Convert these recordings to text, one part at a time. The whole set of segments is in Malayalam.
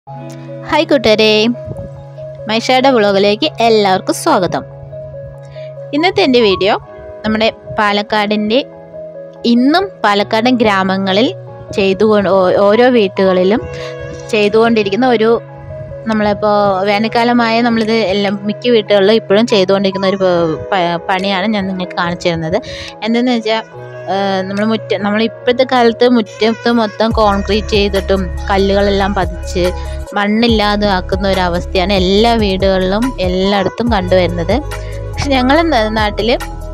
ഹായ് കൂട്ടുകാരെ മൈഷയുടെ വ്ളോഗിലേക്ക് എല്ലാവർക്കും സ്വാഗതം ഇന്നത്തെ എൻ്റെ വീഡിയോ നമ്മുടെ പാലക്കാടിൻ്റെ ഇന്നും പാലക്കാടൻ ഗ്രാമങ്ങളിൽ ചെയ്തുകൊണ്ട് ഓ- ഓരോ വീട്ടുകളിലും ചെയ്തുകൊണ്ടിരിക്കുന്ന ഒരു നമ്മളിപ്പോൾ വേനൽക്കാലമായ നമ്മളിത് എല്ലാം മിക്ക വീട്ടുകളിലും ഇപ്പോഴും ചെയ്തുകൊണ്ടിരിക്കുന്ന ഒരു പ- പ- പണിയാണ് ഞാൻ നിങ്ങൾക്ക് കാണിച്ചു തരുന്നത് എന്തെന്ന് വെച്ചാൽ നമ്മൾ മുറ്റ നമ്മൾ ഇപ്പോഴത്തെ കാലത്ത് മുറ്റത്ത് മൊത്തം കോൺക്രീറ്റ് ചെയ്തിട്ടും കല്ലുകളെല്ലാം പതിച്ച് മണ്ണില്ലാതെ ആക്കുന്ന ഒരു അവസ്ഥയാണ് എല്ലാ വീടുകളിലും എല്ലായിടത്തും കണ്ടുവരുന്നത് പക്ഷെ ഞങ്ങളുടെ നാട്ടിൽ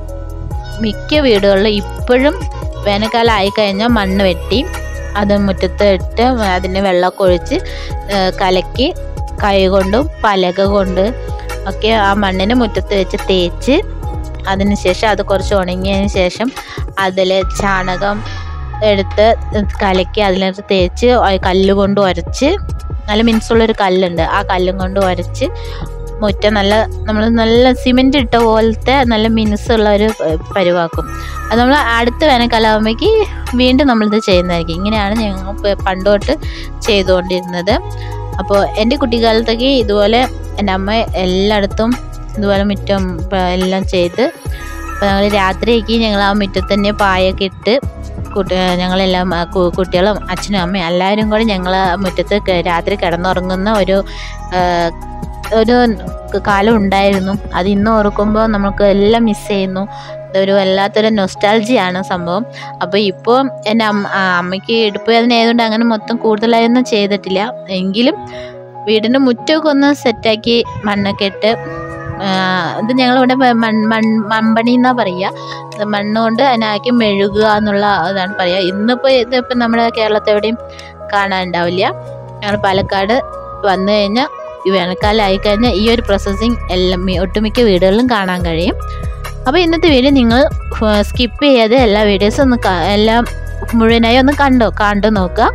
മിക്ക വീടുകളിലും ഇപ്പോഴും വേനൽക്കാലം ആയിക്കഴിഞ്ഞാൽ മണ്ണ് വെട്ടി അത് മുറ്റത്ത് ഇട്ട് അതിന് വെള്ളമൊക്കെ ഒഴിച്ച് ഏഹ് കലക്കി കൈ കൊണ്ടും പലക കൊണ്ട് ഒക്കെ ആ മണ്ണിന് മുറ്റത്ത് വെച്ച് തേച്ച് അതിന് ശേഷം അത് കുറച്ച് ഉണങ്ങിയതിന് ശേഷം അതിൽ ചാണകം എടുത്ത് കലക്കി അതിനകത്ത് തേച്ച് കല്ല് കൊണ്ട് ഉരച്ച് നല്ല മിനുസുള്ളൊരു കല്ലുണ്ട് ആ കല്ലും കൊണ്ട് ഉരച്ച് മുറ്റം നല്ല നമ്മൾ നല്ല സിമെൻ്റ് ഇട്ട പോലത്തെ നല്ല മിനുസുള്ള ഒരു പ- പരുവാക്കും അത് നമ്മൾ അടുത്ത വേനൽക്കാലാകുമ്പോഴേക്ക് വീണ്ടും നമ്മളിത് ചെയ്യുന്നതായിരിക്കും ഇങ്ങനെയാണ് ഞങ്ങൾ പ- പണ്ട് തൊട്ട് ചെയ്തുകൊണ്ടിരുന്നത് അപ്പോൾ എൻ്റെ കുട്ടിക്കാലത്തൊക്കെ ഇതുപോലെ എൻ്റെ അമ്മ എല്ലായിടത്തും ഇതുപോലെ മുറ്റം പ- എല്ലാം ചെയ്ത് അപ്പോൾ ഞങ്ങൾ രാത്രിയൊക്കെ ഞങ്ങൾ ആ മുറ്റത്ത് തന്നെ പായൊക്കെ ഇട്ട് കുട്ടി ഞങ്ങളെല്ലാം ആ, കു- കുട്ടികളും അച്ഛനും അമ്മയും എല്ലാവരും കൂടെ ഞങ്ങൾ മുറ്റത്ത് ക- രാത്രി കിടന്നുറങ്ങുന്ന ഒരു ആ, ഒരു കാലം ഉണ്ടായിരുന്നു അത് ഇന്ന് ഓർക്കുമ്പോൾ നമുക്ക് എല്ലാം മിസ് ചെയ്യുന്നു ഇതൊരു വല്ലാത്തൊരു നൊസ്റ്റാൾജിയാണ് സംഭവം അപ്പോൾ ഇപ്പോൾ എൻ്റെ അമ്മ ആ, അമ്മയ്ക്ക് ഇടുപ്പ് വേദന ആയതുകൊണ്ട് അങ്ങനെ മൊത്തം കൂടുതലായൊന്നും ചെയ്തിട്ടില്ല എങ്കിലും വീടിൻ്റെ മുറ്റമൊക്കെ ഒന്ന് സെറ്റാക്കി മണ്ണൊക്കെ ഇട്ട് ആ, ഇത് ഞങ്ങളിവിടെ മൺ മൺ മൺപണി എന്നാണ് പറയുക മണ്ണ് കൊണ്ട് അതിനാക്കി മെഴുകുക എന്നുള്ള ഇതാണ് പറയുക ഇന്നിപ്പോൾ ഇതിപ്പോൾ നമ്മുടെ കേരളത്തിൽ എവിടെയും കാണാനുണ്ടാവില്ല ഞങ്ങൾ പാലക്കാട് വന്നു കഴിഞ്ഞാൽ ഈ വേനൽക്കാലം ആയിക്കഴിഞ്ഞാൽ ഈ ഒരു പ്രോസസ്സിങ് എല്ലാം മി- ഒട്ടുമിക്ക വീടുകളിലും കാണാൻ കഴിയും അപ്പോൾ ഇന്നത്തെ വീഡിയോ നിങ്ങൾ സ്കിപ്പ് ചെയ്യാതെ എല്ലാ വീഡിയോസും ഒന്ന് കാ- എല്ലാം മുഴുവനായി ഒന്ന് കണ്ടോ കണ്ടു നോക്കുക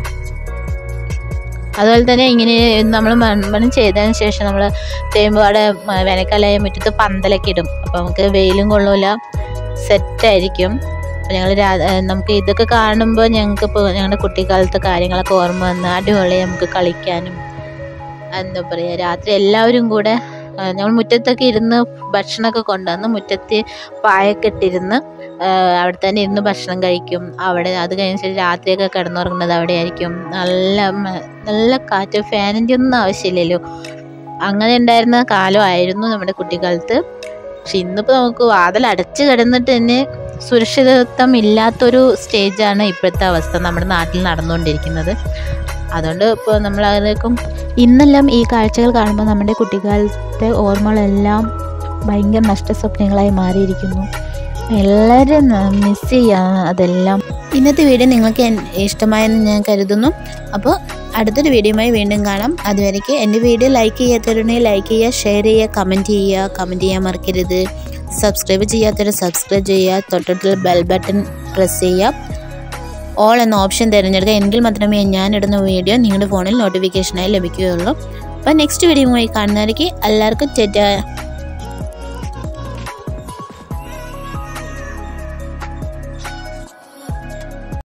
അതുപോലെ തന്നെ ഇങ്ങനെ നമ്മൾ മൺമണം ചെയ്തതിന് ശേഷം നമ്മൾ തേമ്പാടെ വേനൽക്കാലമായ മുറ്റത്ത് പന്തലൊക്കെ ഇടും അപ്പോൾ നമുക്ക് വെയിലും കൊള്ളൂല സെറ്റായിരിക്കും അപ്പോൾ ഞങ്ങൾ നമുക്ക് ഇതൊക്കെ കാണുമ്പോൾ ഞങ്ങൾക്ക് ഇപ്പോൾ ഞങ്ങളുടെ കുട്ടിക്കാലത്തെ കാര്യങ്ങളൊക്കെ ഓർമ്മ വന്ന് അടിപൊളി നമുക്ക് കളിക്കാനും എന്താ പറയുക രാത്രി എല്ലാവരും കൂടെ ആ, ഞങ്ങൾ മുറ്റത്തൊക്കെ ഇരുന്ന് ഭക്ഷണമൊക്കെ കൊണ്ടുവന്ന് മുറ്റത്ത് പായൊക്കെ ഇട്ടിരുന്ന് ആ, അവിടെ തന്നെ ഇരുന്ന് ഭക്ഷണം കഴിക്കും അവിടെ അത് കഴിഞ്ഞ ശേഷം രാത്രിയൊക്കെ കിടന്നുറങ്ങുന്നത് അവിടെ ആയിരിക്കും നല്ല മ- നല്ല കാറ്റ് ഫാനിൻ്റെ ഒന്നും ആവശ്യമില്ലല്ലോ അങ്ങനെ ഉണ്ടായിരുന്ന കാലമായിരുന്നു നമ്മുടെ കുട്ടിക്കാലത്ത് പക്ഷെ ഇന്നിപ്പോൾ നമുക്ക് വാതിൽ അടച്ച് കിടന്നിട്ട് തന്നെ സുരക്ഷിതത്വം ഇല്ലാത്തൊരു സ്റ്റേജാണ് ഇപ്പോഴത്തെ അവസ്ഥ നമ്മുടെ നാട്ടിൽ നടന്നുകൊണ്ടിരിക്കുന്നത് അതുകൊണ്ട് ഇപ്പോൾ നമ്മൾ അതിലേക്കും ഇന്നെല്ലാം ഈ കാഴ്ചകൾ കാണുമ്പോൾ നമ്മുടെ കുട്ടിക്കാലത്തെ ഓർമ്മകളെല്ലാം ഭയങ്കര നഷ്ടസ്വപ്നങ്ങളായി മാറിയിരിക്കുന്നു എല്ലാവരും മിസ് ചെയ്യാം അതെല്ലാം ഇന്നത്തെ വീഡിയോ നിങ്ങൾക്ക് എൻ- ഇഷ്ടമായെന്ന് ഞാൻ കരുതുന്നു അപ്പോൾ അടുത്തൊരു വീഡിയോയുമായി വീണ്ടും കാണാം അതുവരേക്ക് എൻ്റെ വീഡിയോ ലൈക്ക് ചെയ്യാത്തവരുണ്ടെങ്കിൽ ലൈക്ക് ചെയ്യുക ഷെയർ ചെയ്യുക കമൻറ്റ് ചെയ്യുക കമൻറ്റ് ചെയ്യാൻ മറക്കരുത് സബ്സ്ക്രൈബ് ചെയ്യാത്തവർ സബ്സ്ക്രൈബ് ചെയ്യുക തൊട്ടടുത്തുള്ള ബെൽ ബട്ടൺ പ്രസ് ചെയ്യുക ഓൾ എന്ന ഓപ്ഷൻ തിരഞ്ഞെടുക്കുക എങ്കിൽ മാത്രമേ ഞാനിടുന്ന വീഡിയോ നിങ്ങളുടെ ഫോണിൽ നോട്ടിഫിക്കേഷനായി ലഭിക്കുകയുള്ളൂ അപ്പോൾ നെക്സ്റ്റ് വീഡിയോയുമായി കാണുന്നവരേക്ക് എല്ലാവർക്കും ടെറ്റ